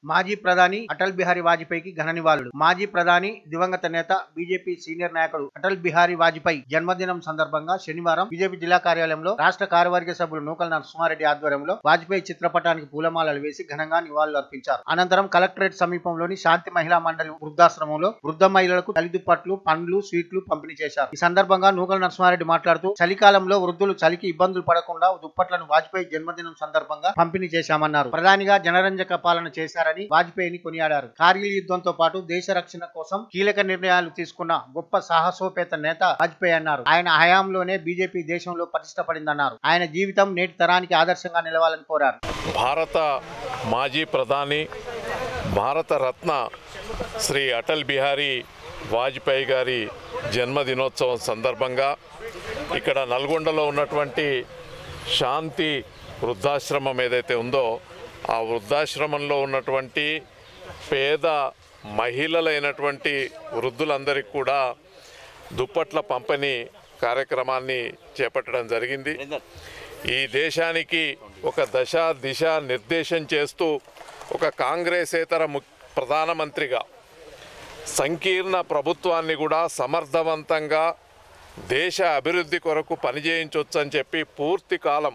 మాజీ ప్రధాని అటల్ బిహారీ వాజ్పేయికి ఘన నివాళులు మాజీ ప్రధాని దివంగత నేత బీజేపీ సీనియర్ నాయకుడు అటల్ బిహారీ వాజ్పేయి జన్మదినం సందర్భంగా శనివారం బీజేపీ జిల్లా కార్యాలయంలో రాష్ట్ర కార్యవర్గ సభ్యులు నూకల నరసింహారెడ్డి ఆధ్వర్యంలో వాజ్పేయి చిత్రపటానికి పూలమాలలు వేసి ఘనంగా నివాళులు అర్పించారు అనంతరం కలెక్టరేట్ సమీపంలోని శాంతి మహిళా మండలి వృద్ధాశ్రమంలో వృద్ధ మహిళలకు తల్లిదుప్పట్లు పండ్లు స్వీట్లు పంపిణీ చేశారు ఈ సందర్భంగా నూకల నరసింహారెడ్డి మాట్లాడుతూ చలికాలంలో వృద్ధులు చలికి ఇబ్బందులు పడకుండా దుప్పట్లను వాజ్పేయి జన్మదినం సందర్భంగా పంపిణీ చేశామన్నారు ప్రధానిగా జనరంజక పాలన చేశారని వాజ్పేయిని కొనియాడారు కార్గిల్ యుద్ధంతో పాటు దేశ రక్షణ కోసం కీలక నిర్ణయాలు తీసుకున్న గొప్ప సాహసోపేత నేత వాజ్పేయి అన్నారు ఆయన హయాంలోనే బీజేపీ దేశంలో పటిష్టపడిందన్నారు ఆయన జీవితం నేటి తరానికి ఆదర్శంగా నిలవాలని కోరారు భారత మాజీ ప్రధాని భారత రత్న శ్రీ అటల్ బిహారీ వాజ్పేయి గారి జన్మదినోత్సవం సందర్భంగా ఇక్కడ నల్గొండలో ఉన్నటువంటి శాంతి వృద్ధాశ్రమం ఏదైతే ఉందో ఆ వృద్ధాశ్రమంలో ఉన్నటువంటి పేద మహిళలైనటువంటి వృద్ధులందరికీ కూడా దుప్పట్ల పంపిణీ కార్యక్రమాన్ని చేపట్టడం జరిగింది ఈ దేశానికి ఒక దశ దిశ నిర్దేశం చేస్తూ ఒక కాంగ్రెసేతర ము ప్రధానమంత్రిగా సంకీర్ణ ప్రభుత్వాన్ని కూడా సమర్థవంతంగా దేశ అభివృద్ధి కొరకు పనిచేయించవచ్చు అని చెప్పి పూర్తి కాలం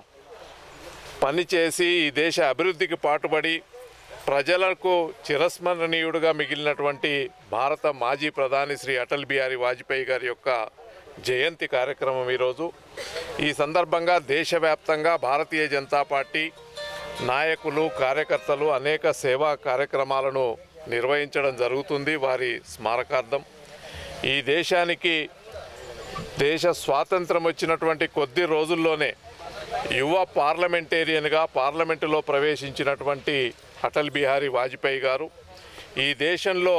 పనిచేసి ఈ దేశ అభివృద్ధికి పాటుపడి ప్రజలకు చిరస్మరణీయుడుగా మిగిలినటువంటి భారత మాజీ ప్రధాని శ్రీ అటల్ బిహారీ వాజ్పేయి గారి యొక్క జయంతి కార్యక్రమం ఈరోజు ఈ సందర్భంగా దేశవ్యాప్తంగా భారతీయ జనతా పార్టీ నాయకులు కార్యకర్తలు అనేక సేవా కార్యక్రమాలను నిర్వహించడం జరుగుతుంది వారి స్మారకార్థం ఈ దేశానికి దేశ స్వాతంత్రం వచ్చినటువంటి కొద్ది రోజుల్లోనే యువ పార్లమెంటేరియన్గా పార్లమెంటులో ప్రవేశించినటువంటి అటల్ బిహారీ వాజ్పేయి గారు ఈ దేశంలో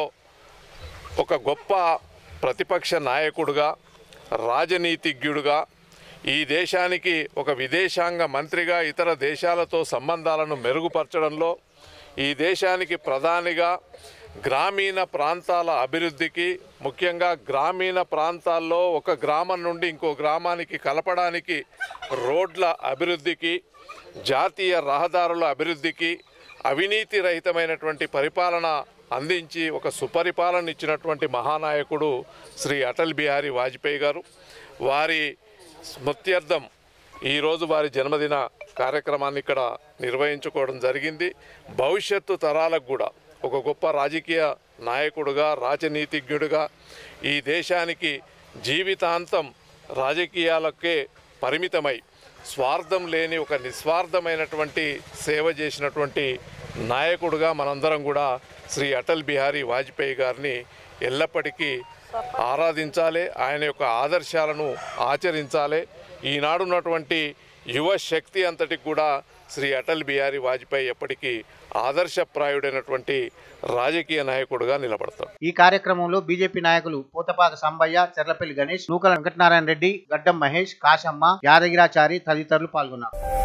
ఒక గొప్ప ప్రతిపక్ష నాయకుడుగా రాజనీతిజ్ఞుడుగా ఈ దేశానికి ఒక విదేశాంగ మంత్రిగా ఇతర దేశాలతో సంబంధాలను మెరుగుపరచడంలో ఈ దేశానికి ప్రధానిగా గ్రామీణ ప్రాంతాల అభివృద్ధికి ముఖ్యంగా గ్రామీణ ప్రాంతాల్లో ఒక గ్రామం నుండి ఇంకో గ్రామానికి కలపడానికి రోడ్ల అభివృద్ధికి జాతీయ రహదారుల అభివృద్ధికి అవినీతి రహితమైనటువంటి పరిపాలన అందించి ఒక సుపరిపాలన ఇచ్చినటువంటి మహానాయకుడు శ్రీ అటల్ బిహారీ వాజ్పేయి గారు వారి స్మృత్యర్థం ఈరోజు వారి జన్మదిన కార్యక్రమాన్ని ఇక్కడ నిర్వహించుకోవడం జరిగింది భవిష్యత్తు తరాలకు కూడా ఒక గొప్ప రాజకీయ నాయకుడుగా రాజనీతిజ్ఞుడిగా ఈ దేశానికి జీవితాంతం రాజకీయాలకే పరిమితమై స్వార్థం లేని ఒక నిస్వార్థమైనటువంటి సేవ చేసినటువంటి నాయకుడుగా మనందరం కూడా శ్రీ అటల్ బిహారీ వాజ్పేయి గారిని ఎల్లప్పటికీ ఆరాధించాలి ఆయన యొక్క ఆదర్శాలను ఆచరించాలి ఈనాడున్నటువంటి యువ శక్తి అంతటికి కూడా శ్రీ అటల్ బిహారీ వాజ్పేయి ఎప్పటికీ ఆదర్శప్రాయుడైనటువంటి రాజకీయ నాయకుడుగా నిలబడతాడు ఈ కార్యక్రమంలో బీజేపీ నాయకులు పూతపాక సాంబయ్య చెర్లపల్లి గణేష్ నూకల వెంకటనారాయణ రెడ్డి గడ్డం మహేష్ కాశమ్మ యాదగిరాచారి తదితరులు పాల్గొన్నారు